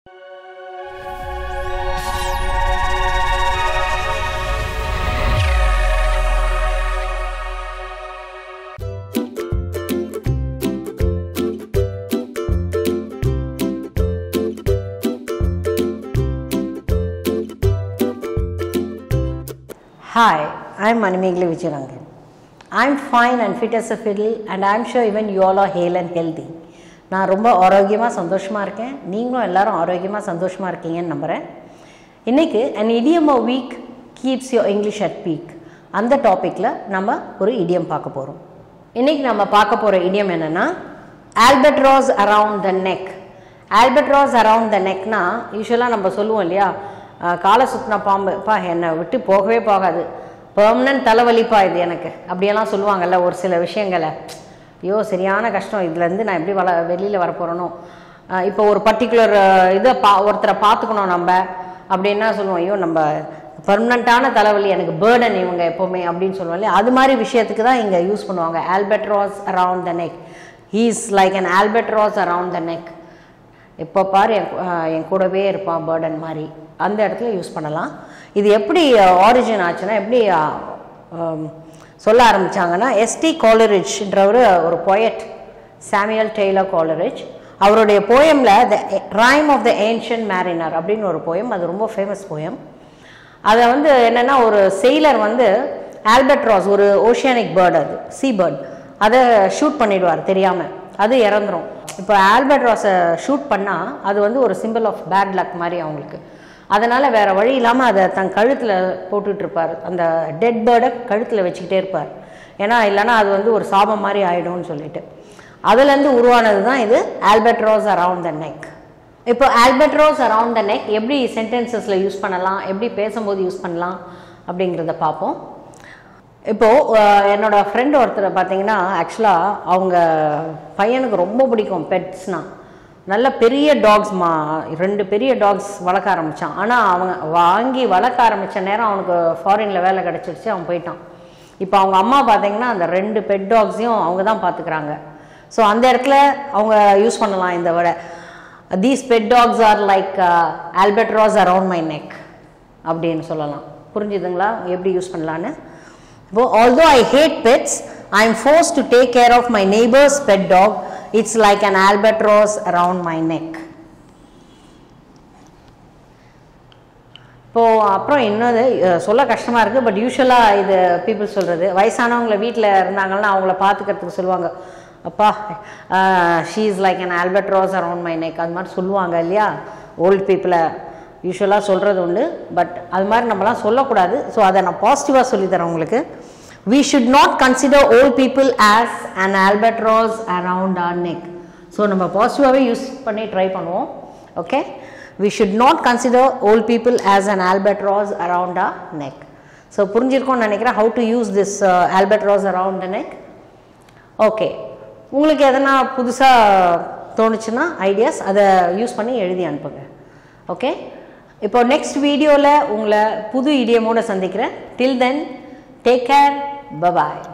Hi, I'm Manimegli Vijayarangan. I'm fine and fit as a fiddle and I'm sure even you all are hale and healthy. நான் ரொம்ப ஆரோக்கியமாக சந்தோஷமாக இருக்கேன் நீங்களும் எல்லாரும் ஆரோக்கியமாக சந்தோஷமாக இருக்கீங்கன்னு நம்புகிறேன் இன்றைக்கி an idiom a week keeps your English at peak அந்த டாப்பிக்கில் நம்ம ஒரு இடியம் பார்க்க போகிறோம் இன்றைக்கி நம்ம பார்க்க போகிற இடியம் என்னென்னா albatross around the neck albatross around the நெக்னா யூஸ்வலாக நம்ம சொல்லுவோம் இல்லையா அஹ், காலை சுத்தின பாம்பு பா என்னை விட்டு போகவே போகாது பெர்மனன்ட் தலைவலிப்பா இது எனக்கு அப்படியெல்லாம் சொல்லுவாங்கல்ல ஒரு சில விஷயங்களை ஐயோ சரியான கஷ்டம் இதுலேருந்து நான் எப்படி வள வெளியில் வரப்போகிறனோ இப்போ ஒரு பர்டிகுலர் இதை பா ஒருத்தரை பார்த்துக்கணும் நம்ம அப்படின்னா சொல்லுவோம் ஐயோ நம்ம பர்மனண்ட்டான தலைவலி எனக்கு பேர்டன் இவங்க எப்போவுமே அப்படின்னு சொல்லுவோம் இல்லையா அது மாதிரி விஷயத்துக்கு தான் இங்கே யூஸ் பண்ணுவாங்க albatross around the neck he's like an albatross around the neck எப்போ பாரு என் கூ- ஆஹ் என் கூடவே இருப்பான் பேர்டன் மாதிரி அந்த இடத்துல யூஸ் பண்ணலாம் இது எப்படி ஆரிஜின் ஆச்சுன்னா எப்படி ஆஹ், ஆம், சொல்ல ஆரம்பிச்சாங்கன்னா எஸ்டி காலரிஜ்ன்றவர் ஒரு poet சாமுவல் டெய்லர் காலரிஜ் அவருடைய போயமில் the rime of the ancient mariner அப்படின்னு ஒரு போயம் அது ரொம்ப ஃபேமஸ் போயம் அதை வந்து என்னென்னா ஒரு செயிலர் வந்து ஆல்பட்ராஸ் ஒரு ஓஷியானிக் பேர்டு அது சீ பேர்ட் அதை ஷூட் பண்ணிடுவார் தெரியாமல் அது இறந்துரும் இப்போ ஆல்பட்ராஸை ஷூட் பண்ணால் அது வந்து ஒரு சிம்பிள் ஆஃப் பேட் லக் மாதிரி அவங்களுக்கு அதனால் வேறு வழி இல்லாமல் அதை தன் கழுத்தில் போட்டுட்ருப்பார் அந்த டெட் பேர்டை கழுத்தில் வச்சுக்கிட்டே இருப்பார் ஏன்னா இல்லைன்னா அது வந்து ஒரு சாபம் மாதிரி ஆகிடும்னு சொல்லிட்டு அதுலேருந்து உருவானது தான் இது ஆல்பட்ராஸ் அரவுண்ட் த நெக் இப்போ ஆல்பட்ரோஸ் அரவுண்ட் த நெக் எப்படி சென்டென்சஸில் யூஸ் பண்ணலாம் எப்படி பேசும்போது யூஸ் பண்ணலாம் அப்படிங்கிறத பார்ப்போம் இப்போது என்னோட ஃப்ரெண்ட் ஒருத்தர் பார்த்தீங்கன்னா ஆக்சுவலாக அவங்க பையனுக்கு ரொம்ப பிடிக்கும் பெட்ஸ்னால் நல்ல பெரிய டாக்ஸ் மா ரெண்டு பெரிய டாக்ஸ் வளர்க்க ஆரம்பித்தான் ஆனால் அவங்க வாங்கி வளர்க்க ஆரம்பித்த நேரம் அவனுக்கு ஃபாரினில் வேலை கிடச்சிருச்சு அவன் போயிட்டான் இப்போ அவங்க அம்மா பார்த்தீங்கன்னா அந்த ரெண்டு பெட் டாக்ஸையும் அவங்க தான் பார்த்துக்கிறாங்க ஸோ அந்த இடத்துல அவங்க யூஸ் பண்ணலாம் இந்த விட these pet dogs are like albatross around my neck அப்படின்னு சொல்லலாம் புரிஞ்சுதுங்களா எப்படி யூஸ் பண்ணலான்னு இப்போ although I hate pets I am forced to take care of my neighbours pet dog it's like an albatross around my neck இப்போது அப்புறம் இன்னொரு அஹ், சொல்ல கஷ்டமாக இருக்குது பட் யூஸ்வலாக இது பீப்புள் சொல்கிறது வயசானவங்கள வீட்டில் இருந்தாங்கன்னா அவங்கள பார்த்துக்கிறதுக்கு சொல்லுவாங்க அப்பா she is like an albatross around my neck அது மாதிரி சொல்லுவாங்க இல்லையா ஓல்டு பீப்புளை யூஸ்வலாக சொல்கிறது உண்டு பட் அது மாதிரி நம்மலாம் சொல்லக்கூடாது ஸோ அதை நான் பாசிட்டிவாக சொல்லித்தரேன் உங்களுக்கு we should not consider old people as an albatross around our neck so நம்ம பாசிட்டிவாகவே யூஸ் பண்ணி ட்ரை பண்ணுவோம் okay we should not consider old people as an albatross around our neck so புரிஞ்சிருக்கோம்னு நினைக்கிறேன் how to use this uh, albatross around the neck okay உங்களுக்கு எதனா புதுசாக தோணுச்சுன்னா ஐடியாஸ் அதை யூஸ் பண்ணி எழுதி அனுப்புங்க ஓகே இப்போ நெக்ஸ்ட் வீடியோவில் உங்களை புது இடியமோடு சந்திக்கிறேன் till then take care bye bye